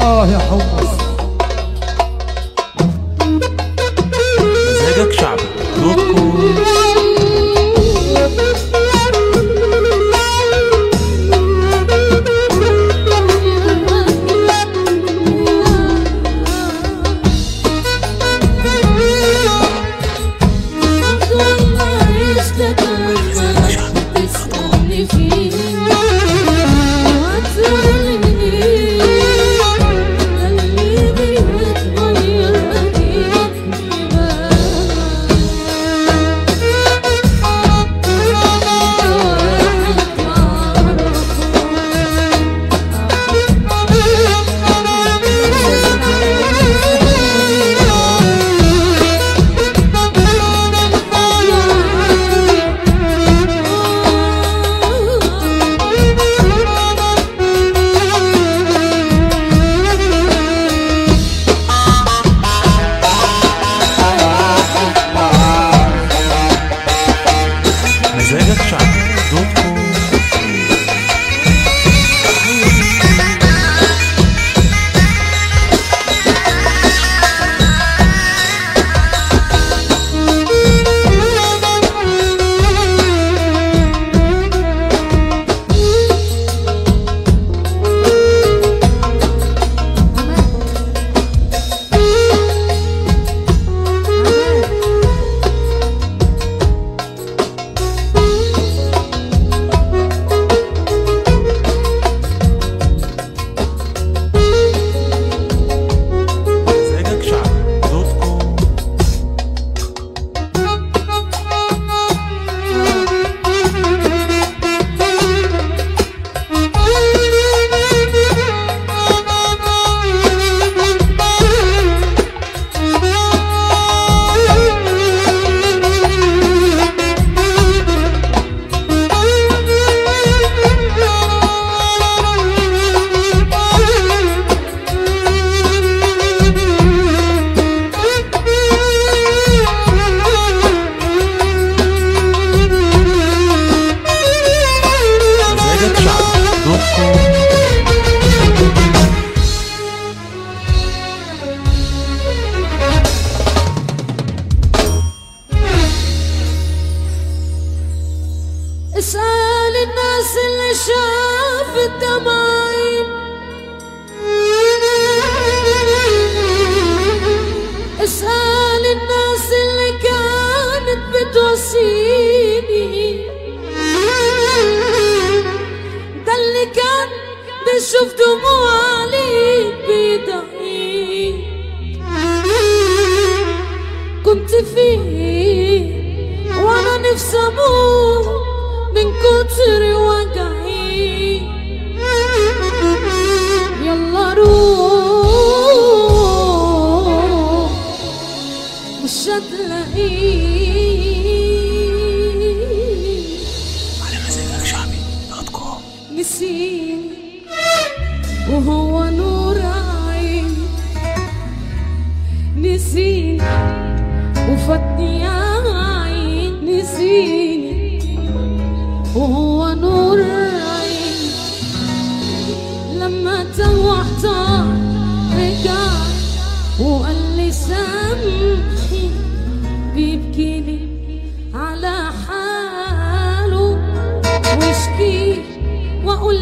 اه يا حمص مزاجك شعبي دوت كوم مزاجك شعبي دوت كوم مزاجك شعبي دوت كوم مزاجك شعبي دوت كوم اسأل الناس اللي شافت دمعين اسأل الناس اللي كانت بتواسيني ده اللي كان بيشوف دموعي بيدعي كنت فيه وانا نفسي اموت من كتر وجعي يلا روح مش هتلاقيه على مزاجك شعبي دوت كوم نسيني وهو نور عين نسيني وفاتني يا عين نسيني وهو نور عين لما توحت رجع وقال لي سامحي بيبكيلي على حاله واشكي واقول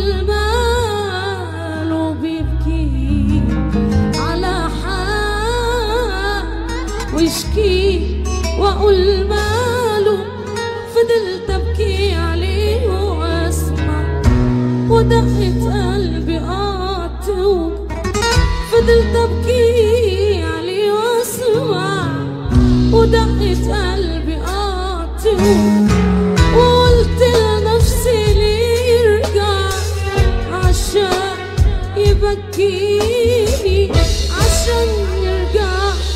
ماله بيبكي على حال واشكي واقول ماله فضلت ابكي عليه واسمع ودقت قلبي قطوب فضلت ابكي عليه واسمع ودقت قلبي قطوب وقلت لنفسي ليه يرجع عشان يبكيني عشان يرجع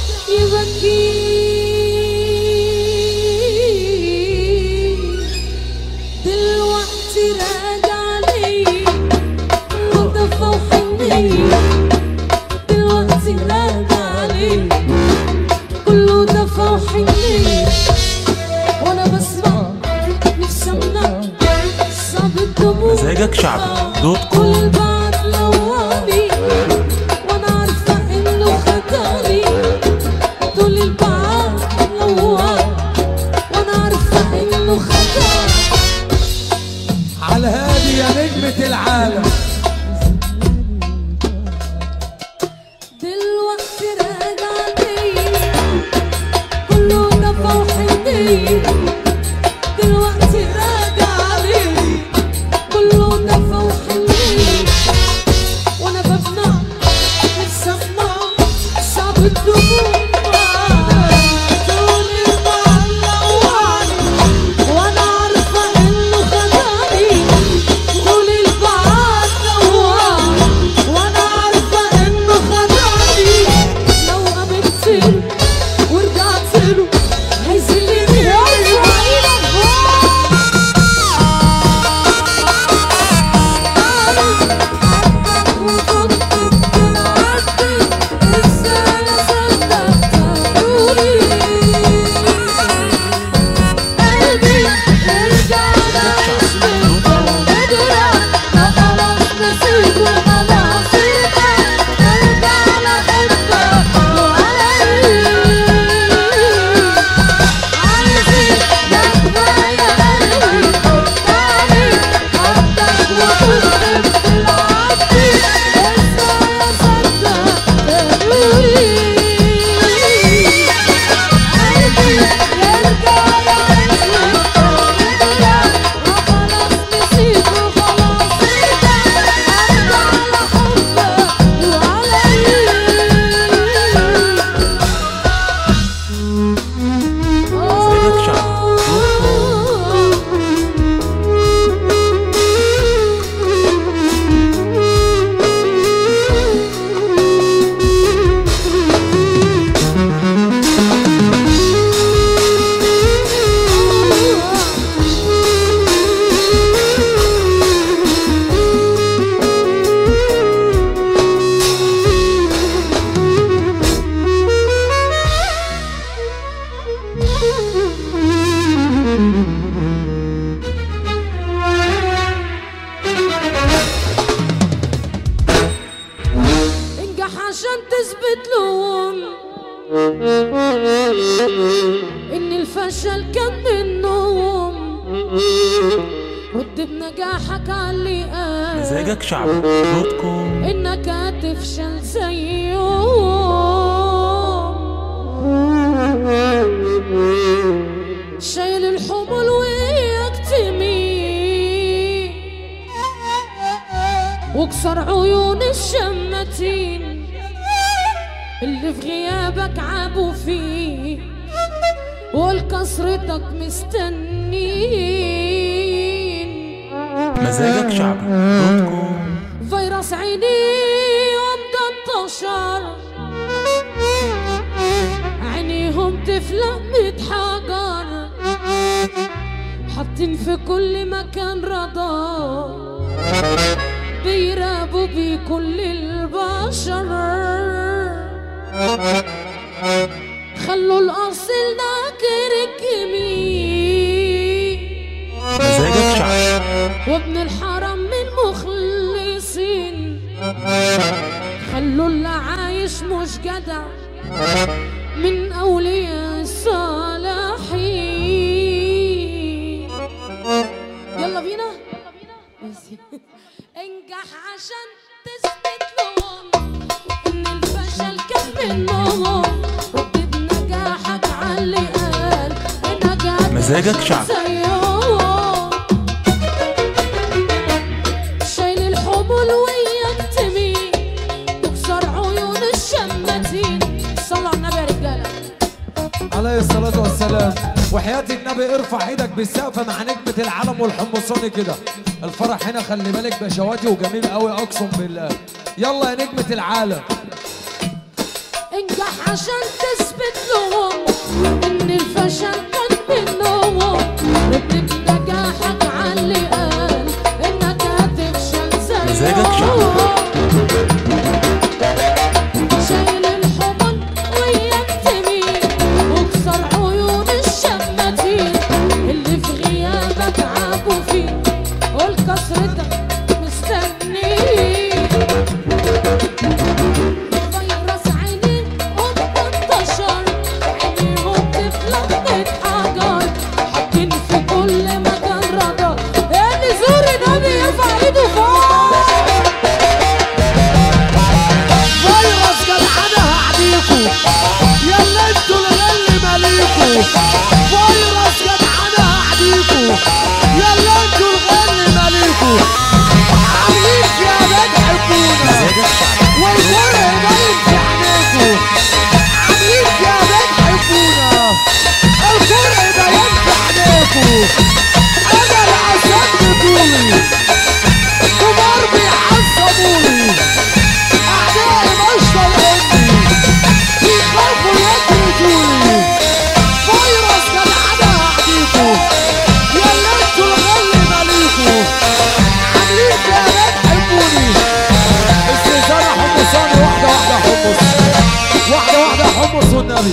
يبكيني دلوقتي راجع لي ودفى وحني دلوقتي راجع لي كله دفى وحني وانا بسمع نفسي امنع صعب الدموع مزاجك شعبي دوت كوم كل بعد لواني نسيب خلاص ارجع لحبك وعلى عايزين كفاية قلبي قطعني حبك وكنت بتلعبني ازاي اصدق قلبي يرجع يعيش ويرجع وخلاص نسيت وخلاص ارجع ارجع لحبك مزاجك شعبي دوت كوم. وعلي انجح عشان تثبت لهم ان الفشل كان منهم رد بنجاحك على اللي قال مزاجك شعبي دوت كوم انك هتفشل زيهم شايل الحمل وياك تميل واكسر عيون الشماتين اللي في غيابك عابوا فيه والكسرتك مستنين مزاجك شعبي دوت كوم فيروس عيني ومدى انتشر عينيهم تفلق متحجر حاطين في كل مكان رادار بيراقبوا بيه كل البشر خلوا الاصل ناكر الجميل مزاجك شعبي وابن الحرم من مخلصين خلوا اللي عايش مش جدع من أولياء الصالحين يلا بينا بس. انجح عشان تثبت لهم ان الفشل كان منهم رد بنجاحك على اللي قال انك مزاجك شعبي. زيهم شايل الحمل وياك تمين تكسر عيون الشماتين صلوا على النبي يا رجاله عليه الصلاة والسلام وحياة النبي ارفع ايدك بالسقف مع نجمة العلم والحمصاني كده الفرح هنا خلي بالك بشواتي وجميل قوي اقسم بالله يلا يا نجمة العالم انجح عشان تثبت لهم ان الفشل كان منهم رد بنجاحك على اللي قال انك هتفشل زيهم مزاجك شعبي. شايل الحمل وياك تميل واكسر عيون الشماتين اللي في غيابك عابوا فيه قول كسرتك مستنيين فيروس عيني وانتشر عينيهم تفلق حجر حاطين في كل مكان رادار اللي زور النبي يرفع ايده فوق فيروس جدعنة هعديكوا يلا انتوا اللي ماليكوا فيروس جدعنة هعديكوا يلا انتوا اللي ماليكوا عاملين يا بتحبونا مزاجك شعبي والفرق باين في عينيكوا عاملين يا بتحبونا الفرق باين في عينيكوا انا العسل بطولي كبار بيعصبوني اعدائي مش طايقني بيخافوا يكرهوني فيروس جدعنة هعديكوا يلا انتوا الغل ماليكوا عاملين يا بتحبوني استئذان حمصاني واحدة واحدة حمص واحدة واحدة حمص والنبي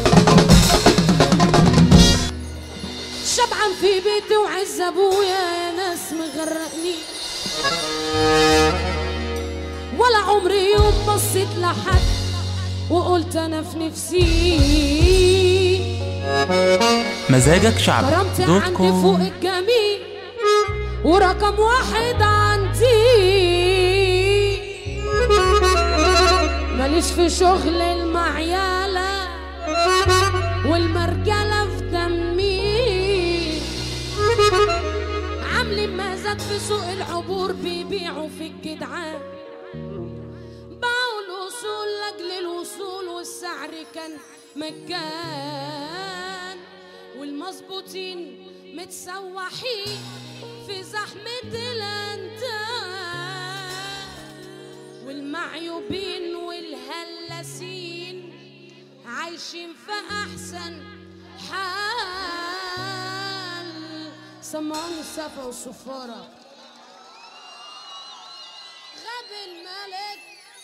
شبعان في بيتي وعز ابويا يا ناس مغرقني عمري يوم بصيت لحد وقلت انا في نفسي مزاجك شعبي كرامتي دوت عندي فوق كوم الجميع ورقم واحد عندي ماليش في شغل المعيالة والمرجلة في دمي عاملين مزاد في سوق العبور بيبيعوا في الجدعان باعوا الأصول لأجل الوصول والسعر كان مجان والمظبوطين متسوحين في زحمة الأنتان والمعيوبين والهلاسين عايشين في أحسن حال سمعوني السفة والصفارة غاب الملك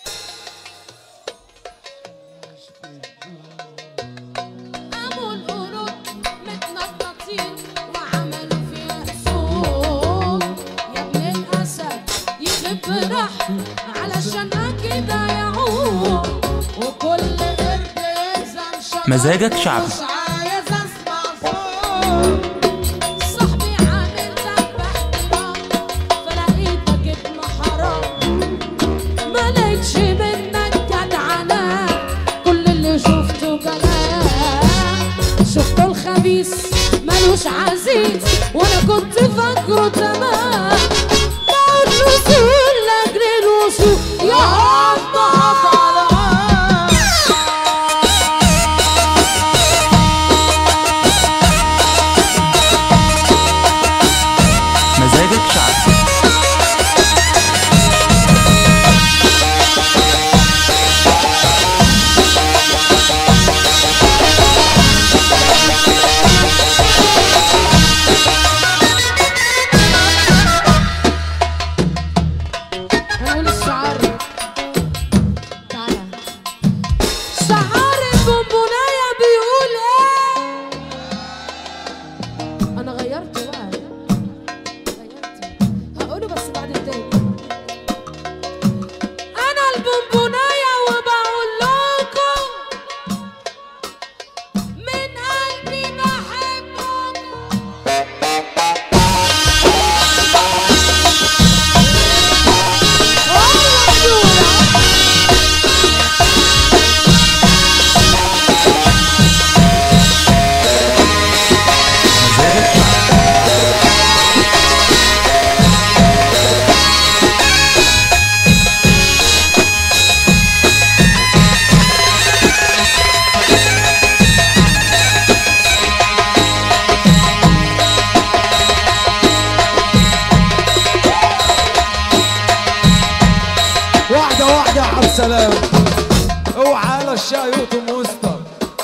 قاموا القرود متنططين وعملوا فيها حسود يا ابن الاسد يغيب راح علشان كده يعود وكل قرد يلزم شجر مزاجك شعبي. مش عايز اسمع صوت صاحبي عامل ذنب احترام فلقيتك ابن حرام ما لقيتش منك جدعنة كل اللي شفته كلام شفته الخبيث ملوش عزيز وانا كنت فاكره تمام بقول له سهل لاجل الوصول يا عم مزاجك شعبي هنقول الشعار تعالى شعار البونبوناية بيقول ايه انا غيرت بقى غيرت هقوله بس بعد التاني انا البونبوناية وبقول لكم من قلبي بحبكم مزاجك شعبي واحدة واحدة يا عبد السلام اوعى على الشاي يقطم وسطك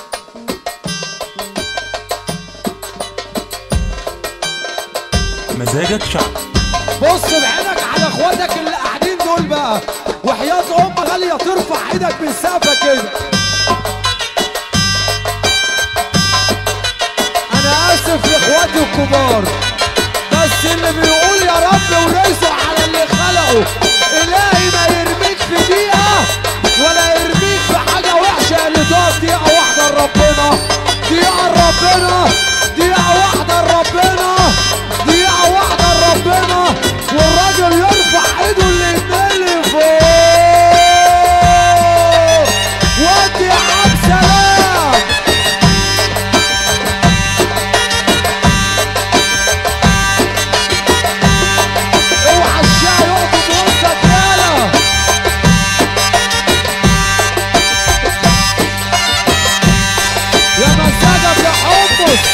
مزاجك شعبي بص بعينك على اخواتك اللي قاعدين دول بقى وحياة ام غالية ترفع ايدك بالسقفة كده انا اسف لاخواتي الكبار بس اللي بيقول يا رب ورزقه على اللي خلقه الهي ما يرميك في دقيقة ولا يرميك في حاجة وحشة اللي تقف دقيقة واحدة لربنا دقيقة لربنا دقيقة واحدة لربنا دقيقة واحدة لربنا والراجل يرفع ايده الاتنين لفوق ودي يا عبد سلام اوعى الشاي يقف وسطك يالا يا مزاجك يا حمص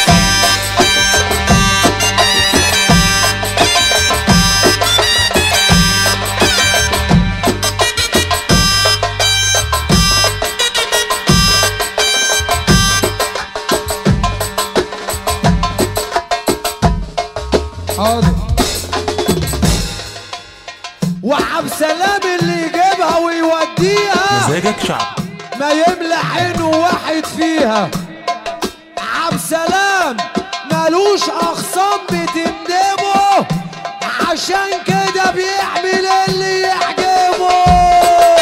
حاضر وعبد سلام اللي يجيبها ويوديها مزاجك شعبي ما يملى عينه واحد فيها عبد سلام مالوش اخصام بتندمه عشان كده بيعمل اللي يعجبه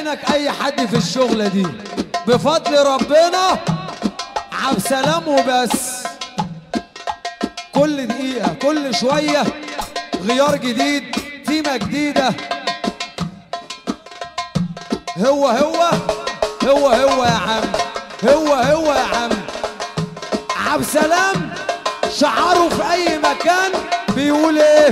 عينك اي حد في الشغلة دي بفضل ربنا عبد سلام وبس كل دقيقة كل شوية غيار جديد تيمة جديدة هو هو هو هو يا عم هو هو يا عم عبد سلام شعاره في اي مكان بيقول ايه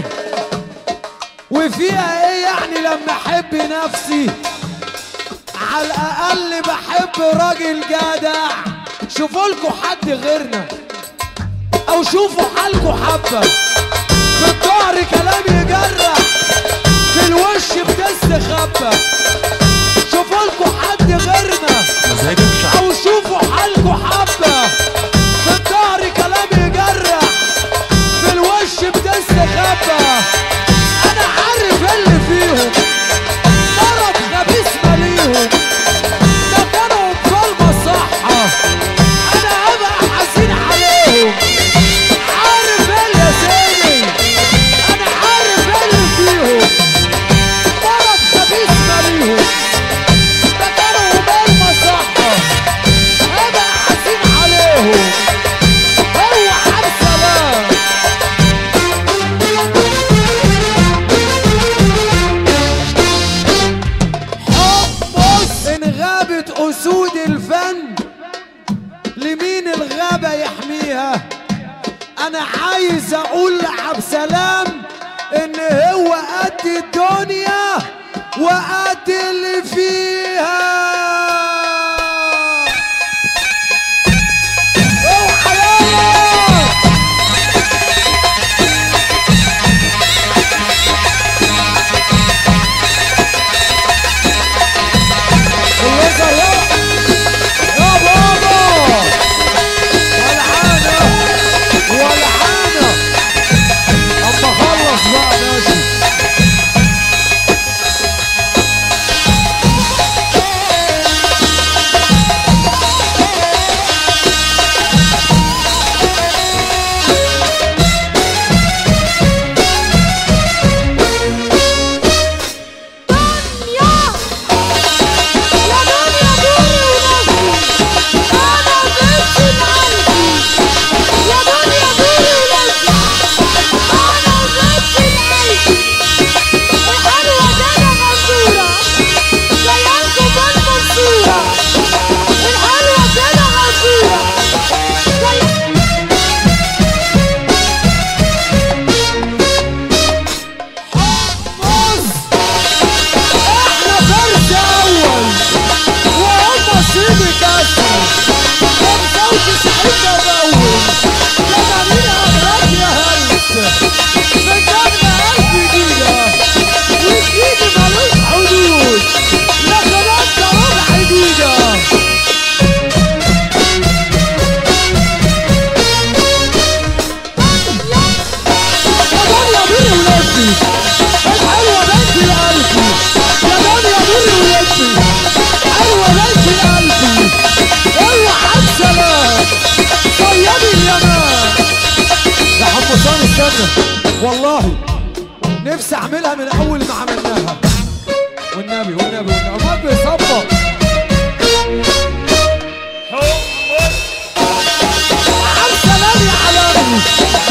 وفيها ايه يعني لما احب نفسي على الاقل بحب راجل جدع شوفوا لكم حد غيرنا او شوفوا حالكم حبه في الظهر كلام يجرح في الوش بتستخبى شوفوا لكم حد غيرنا مزاجك شعبي او شوفوا حالكوا حبه في الظهر كلام يجرح في الوش بتستخبى انا عارف اللي فيهم مرض خبيث ماليهم ده كانوا بظلمة صحة انا ابقى حزين عليهم عارف اللي يا سيدي انا عارف اللي فيهم مرض خبيث ماليهم ده كانوا بظلمة صحة ابقى حزين عليهم هو عبد سلام بص ان غابت اسود الفن لمين الغابة يحميها انا عايز اقول لعبد سلام ان هو قد الدنيا وقد اللي فيها اوعى يلا الوزر يا يا بابا والعانة والعانة اما خلص بقى ماشي دنيا يا دنيا دوري ونفسي انا بنت قلبي يا دنيا دوري ونفسي انا بنت قلبي الحلوه دانا غندوره زيانكم بالمنصوره الحلوه دانا غندوره زي بص احنا فرد اول وهم صيد كسر خمسة وتسعين بقول يا جميل اغراض يا هلس بدنا الف جيجا والجيجا ملوش حدود لكن انت ربع جيجا يا دنيا بيني ولادي الحلوة بنتي قلبي يا دنيا بيني ولادي حلوة بنتي قلبي اوعى عبد سلام صيادي اليمن يا حمصان استنى والله نفسي اعملها من اول ما عملناها والنبي والنبي والنبي ما بيصبر عبد سلام يا علامي